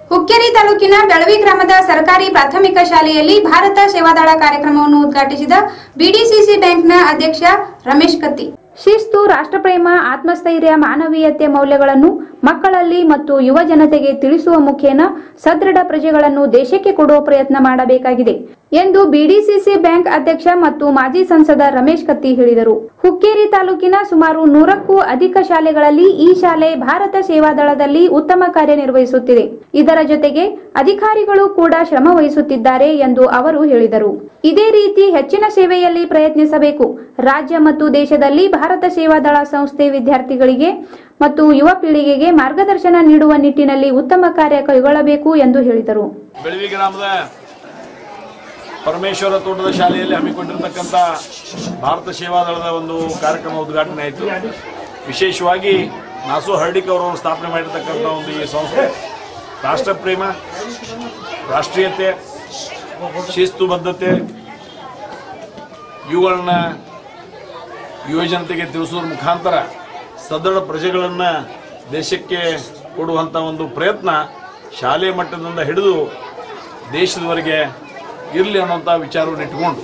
ಹುಕ್ಕೇರಿ ತಾಲೂಕಿನ ಬೆಳವಿ ಗ್ರಾಮದ ಸರ್ಕಾರಿ ಪ್ರಾಥಮಿಕ ಶಾಲೆಯಲ್ಲಿ ಭಾರತ ಸೇವಾದಳ ಕಾರ್ಯಕ್ರಮವನ್ನು ಉದ್ಘಾಟಿಸಿದ ಬಿಡಿಸಿಸಿ ಬ್ಯಾಂಕ್ನ ಅಧ್ಯಕ್ಷ ರಮೇಶ್ ಕತ್ತಿ ಶಿಸ್ತು ರಾಷ್ಟ್ರಪ್ರೇಮ ಆತ್ಮಸ್ಥೈರ್ಯ ಮಾನವೀಯತೆ ಮೌಲ್ಯಗಳನ್ನು ಮಕ್ಕಳಲ್ಲಿ ಮತ್ತು ಯುವ ಜನತೆಗೆ ತಿಳಿಸುವ ಮುಖೇನ ಸದೃಢ ಪ್ರಜೆಗಳನ್ನು ದೇಶಕ್ಕೆ ಕೊಡುವ ಪ್ರಯತ್ನ ಮಾಡಬೇಕಾಗಿದೆ ಎಂದು ಬಿಡಿಸಿಸಿ ಬ್ಯಾಂಕ್ ಅಧ್ಯಕ್ಷ ಮತ್ತು ಮಾಜಿ ಸಂಸದ ರಮೇಶ್ ಕತ್ತಿ ಹೇಳಿದರು ಹುಕ್ಕೇರಿ ತಾಲೂಕಿನ ಸುಮಾರು ನೂರಕ್ಕೂ ಅಧಿಕ ಶಾಲೆಗಳಲ್ಲಿ ಈ ಶಾಲೆ ಭಾರತ ಸೇವಾದಳದಲ್ಲಿ ಉತ್ತಮ ಕಾರ್ಯನಿರ್ವಹಿಸುತ್ತಿದೆ ಇದರ ಜೊತೆಗೆ ಅಧಿಕಾರಿಗಳು ಕೂಡ ಶ್ರಮ ವಹಿಸುತ್ತಿದ್ದಾರೆ ಎಂದು ಅವರು ಹೇಳಿದರು ಇದೇ ರೀತಿ ಹೆಚ್ಚಿನ ಸೇವೆಯಲ್ಲಿ ಪ್ರಯತ್ನಿಸಬೇಕು ರಾಜ್ಯ ಮತ್ತು ದೇಶದಲ್ಲಿ ಭಾರತ ಸೇವಾದಳ ಸಂಸ್ಥೆ ವಿದ್ಯಾರ್ಥಿಗಳಿಗೆ ಮತ್ತು ಯುವ ಪೀಳಿಗೆಗೆ ಮಾರ್ಗದರ್ಶನ ನೀಡುವ ನಿಟ್ಟಿನಲ್ಲಿ ಉತ್ತಮ ಕಾರ್ಯ ಕೈಗೊಳ್ಳಬೇಕು ಎಂದು ಹೇಳಿದರು ಬೆಳವಿ ಗ್ರಾಮದ ಪರಮೇಶ್ವರ ತೋಟದ ಶಾಲೆಯಲ್ಲಿ ಹಮ್ಮಿಕೊಂಡಿರ್ತಕ್ಕಂಥ ಭಾರತ ಸೇವಾದಳದ ಒಂದು ಕಾರ್ಯಕ್ರಮ ಉದ್ಘಾಟನೆ ಆಯಿತು ವಿಶೇಷವಾಗಿ ನಾಸು ಹರ್ಡಿಕ್ ಅವರು ಸ್ಥಾಪನೆ ಮಾಡಿರ್ತಕ್ಕಂಥ ಒಂದು ಈ ಸಂಸ್ಥೆ ರಾಷ್ಟ್ರಪ್ರೇಮ ರಾಷ್ಟ್ರೀಯತೆ ಶಿಸ್ತು ಬದ್ಧತೆ ಇವುಗಳನ್ನ ಯುವ ಜನತೆಗೆ ತಿಳಿಸೋದ್ರ ಮುಖಾಂತರ ಸದೃಢ ಪ್ರಜೆಗಳನ್ನು ದೇಶಕ್ಕೆ ಕೊಡುವಂಥ ಒಂದು ಪ್ರಯತ್ನ ಶಾಲೆ ಮಟ್ಟದಿಂದ ಹಿಡಿದು ದೇಶದವರೆಗೆ ಇರಲಿ ಅನ್ನೋಂಥ ವಿಚಾರವನ್ನು ಇಟ್ಕೊಂಡು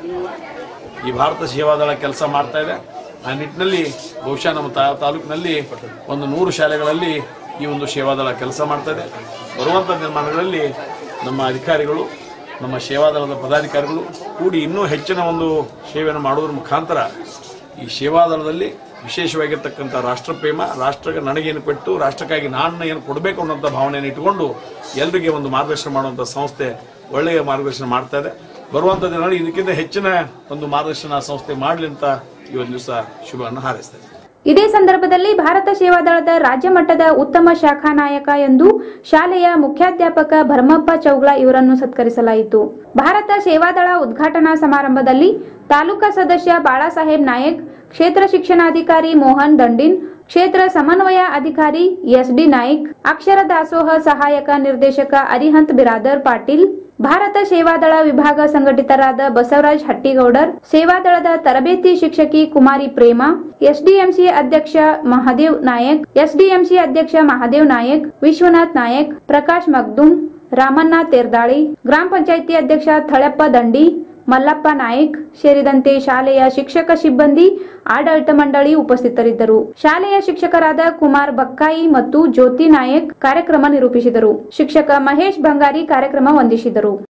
ಈ ಭಾರತ ಸೇವಾದಳ ಕೆಲಸ ಮಾಡ್ತಾ ಇದೆ ಆ ನಿಟ್ಟಿನಲ್ಲಿ ಬಹುಶಃ ನಮ್ಮ ತಾ ತಾಲೂಕಿನಲ್ಲಿ ಒಂದು ನೂರು ಶಾಲೆಗಳಲ್ಲಿ ಈ ಒಂದು ಸೇವಾದಳ ಕೆಲಸ ಮಾಡ್ತಾ ಇದೆ ಬರುವಂಥ ನಿರ್ಮಾಣಗಳಲ್ಲಿ ನಮ್ಮ ಅಧಿಕಾರಿಗಳು ನಮ್ಮ ಸೇವಾದಳದ ಪದಾಧಿಕಾರಿಗಳು ಕೂಡಿ ಇನ್ನೂ ಹೆಚ್ಚಿನ ಒಂದು ಸೇವೆಯನ್ನು ಮಾಡೋದ್ರ ಮುಖಾಂತರ ಈ ಸೇವಾದಳದಲ್ಲಿ ವಿಶೇಷವಾಗಿರ್ತಕ್ಕಂಥ ರಾಷ್ಟ್ರಪ್ರೇಮ ರಾಷ್ಟ್ರ ನನಗೇನು ಕೊಟ್ಟು ರಾಷ್ಟ್ರಕ್ಕಾಗಿ ನಾನು ಏನು ಕೊಡಬೇಕು ಅನ್ನೋಂಥ ಭಾವನೆಯನ್ನು ಇಟ್ಟುಕೊಂಡು ಎಲ್ಲರಿಗೆ ಒಂದು ಮಾರ್ಗದರ್ಶನ ಮಾಡುವಂಥ ಸಂಸ್ಥೆ ಒಳ್ಳೆಯ ಮಾರ್ಗದರ್ಶನ ಮಾಡ್ತಾ ಇದೆ ಬರುವಂಥ ದಿನಗಳಲ್ಲಿ ಇದಕ್ಕಿಂತ ಹೆಚ್ಚಿನ ಒಂದು ಮಾರ್ಗದರ್ಶನ ಆ ಸಂಸ್ಥೆ ಮಾಡಲಿ ಅಂತ ಈ ಒಂದು ದಿವಸ ಶುಭವನ್ನು ಹಾರೈಸ್ತೇನೆ ಇದೇ ಸಂದರ್ಭದಲ್ಲಿ ಭಾರತ ಸೇವಾದಳದ ರಾಜ್ಯ ಮಟ್ಟದ ಉತ್ತಮ ಶಾಖಾ ನಾಯಕ ಎಂದು ಶಾಲೆಯ ಮುಖ್ಯಾಧ್ಯಾಪಕ ಭರಮಪ್ಪ ಚೌಗ್ಲ ಇವರನ್ನು ಸತ್ಕರಿಸಲಾಯಿತು ಭಾರತ ಸೇವಾದಳ ಉದ್ಘಾಟನಾ ಸಮಾರಂಭದಲ್ಲಿ ತಾಲೂಕಾ ಸದಸ್ಯ ಬಾಳಾಸಾಹೇಬ್ ನಾಯಕ್ ಕ್ಷೇತ್ರ ಶಿಕ್ಷಣಾಧಿಕಾರಿ ಮೋಹನ್ ದಂಡಿನ್ ಕ್ಷೇತ್ರ ಸಮನ್ವಯ ಅಧಿಕಾರಿ ಎಸ್ಡಿ ನಾಯ್ಕ್ ಅಕ್ಷರ ದಾಸೋಹ ಸಹಾಯಕ ನಿರ್ದೇಶಕ ಅರಿಹಂತ್ ಬಿರಾದರ್ ಪಾಟೀಲ್ ಭಾರತ ಸೇವಾದಳ ವಿಭಾಗ ಸಂಘಟಿತರಾದ ಬಸವರಾಜ್ ಹಟ್ಟಿಗೌಡರ್ ಸೇವಾದಳದ ತರಬೇತಿ ಶಿಕ್ಷಕಿ ಕುಮಾರಿ ಪ್ರೇಮ ಎಸ್ಡಿಎಂಸಿ ಅಧ್ಯಕ್ಷ ಮಹಾದೇವ್ ನಾಯಕ್ ಎಸ್ಡಿಎಂಸಿ ಅಧ್ಯಕ್ಷ ಮಹಾದೇವ್ ನಾಯಕ್ ವಿಶ್ವನಾಥ್ ನಾಯಕ್ ಪ್ರಕಾಶ್ ಮಗ್ದುಮ್ ರಾಮಣ್ಣ ತೇರ್ದಾಳಿ ಗ್ರಾಮ ಪಂಚಾಯಿತಿ ಅಧ್ಯಕ್ಷ ಥಳಪ್ಪ ದಂಡಿ ಮಲ್ಲಪ್ಪ ನಾಯಕ್ ಸೇರಿದಂತೆ ಶಾಲೆಯ ಶಿಕ್ಷಕ ಸಿಬ್ಬಂದಿ ಆಡಳಿತ ಮಂಡಳಿ ಉಪಸ್ಥಿತರಿದ್ದರು ಶಾಲೆಯ ಶಿಕ್ಷಕರಾದ ಕುಮಾರ್ ಬಕ್ಕಾಯಿ ಮತ್ತು ಜ್ಯೋತಿ ನಾಯಕ್ ಕಾರ್ಯಕ್ರಮ ನಿರೂಪಿಸಿದರು ಶಿಕ್ಷಕ ಮಹೇಶ್ ಬಂಗಾರಿ ಕಾರ್ಯಕ್ರಮ ವಂದಿಸಿದರು